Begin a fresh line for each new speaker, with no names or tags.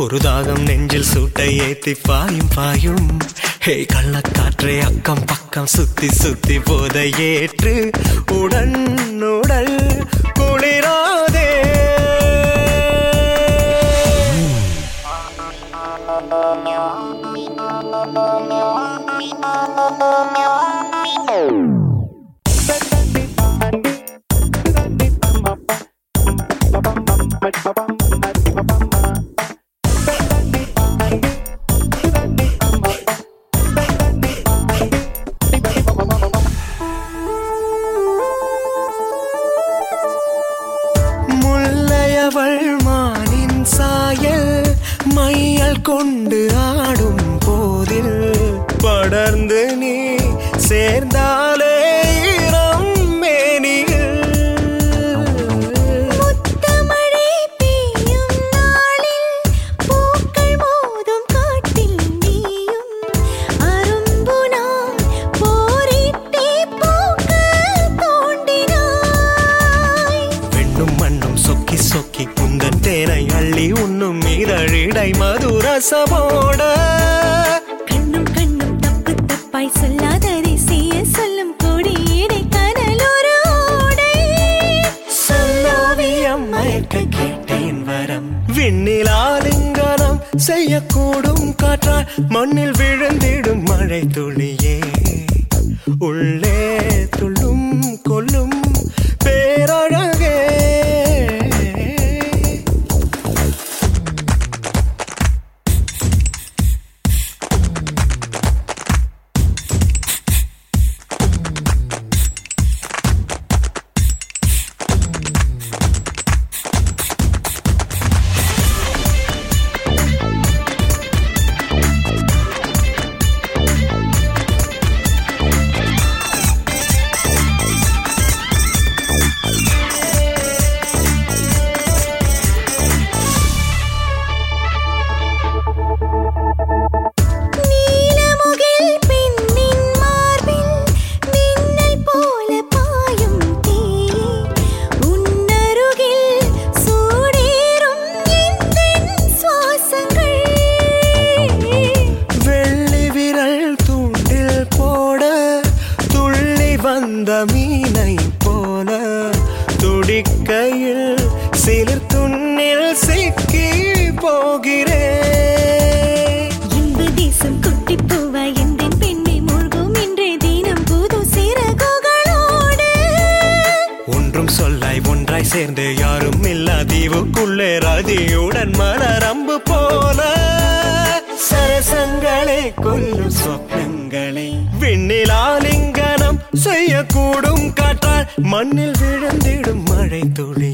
ஒரு தாகம் நெஞ்சில் சூட்டை ஏத்தி பாயும் பாயும் ஹே கள்ளக்காற்றே அக்கம் பக்கம் சுத்தி சுத்தி போதை ஏற்று உடன் உடல் குளிராதே முல்லையவள் மானின் சாயல் மையல் கொண்டு ஆடும் போதில் படர்ந்து நீ சேர்ந்தாலே ஈரம் மேனியில்
முத்தமழை பெய்யும் நாளில் பூக்கள் மோதும் காட்டில் நீயும் அரும்புனான் போரிட்டே பூக்க தோண்டினாய்
வெண்ணும் மண்ணும் சொக்கி சொக்கி குந்தன் தேனை அள்ளி உண்ணும் இதழிடை மதுரசமோட
கண்ணும் கண்ணும் தப்பு தப்பாய் சொல்லாததை செய்ய சொல்லும் கொடியீடை கனலொரு ஓடை
சொல்லோவியம் மயக்க கேட்டேன் வரம் விண்ணில் ஆலிங்கனம் செய்யக்கூடும் காற்றால் மண்ணில் விழுந்திடும் மழை துளியே உள்ளே துள்ளும் கொல்லும் பேரழகே
நீலமுகில் பெண்ணின் மார்பில் மின்னல் போல பாயும் தீயே உன்னருகில் சூடேறும் எந்தன் சுவாசங்கள்
வெள்ளி விரல் தூண்டில் போட துள்ளி வந்த மீனை போல துடிக்கையில் சிலிர் துண்ணில் சிக்கி போகிறேன்
இன்ப தேசம் குட்டி பூவா எந்தன் பெண்ணை மூழ்கும் இன்றே தினம் புது சிறகுகளோடு
ஒன்றும் சொல்லாய் ஒன்றாய் சேர்ந்து யாரும் இல்லா தீவுக்குள்ளே ரதியுடன் மலரம்பு போல சரசங்களே கொல்லும் சொப்னங்களே விண்ணிலாலிங்கனம் செய்யக்கூடும் காற்றால் மண்ணில் விழுந்திடும் மழை துளி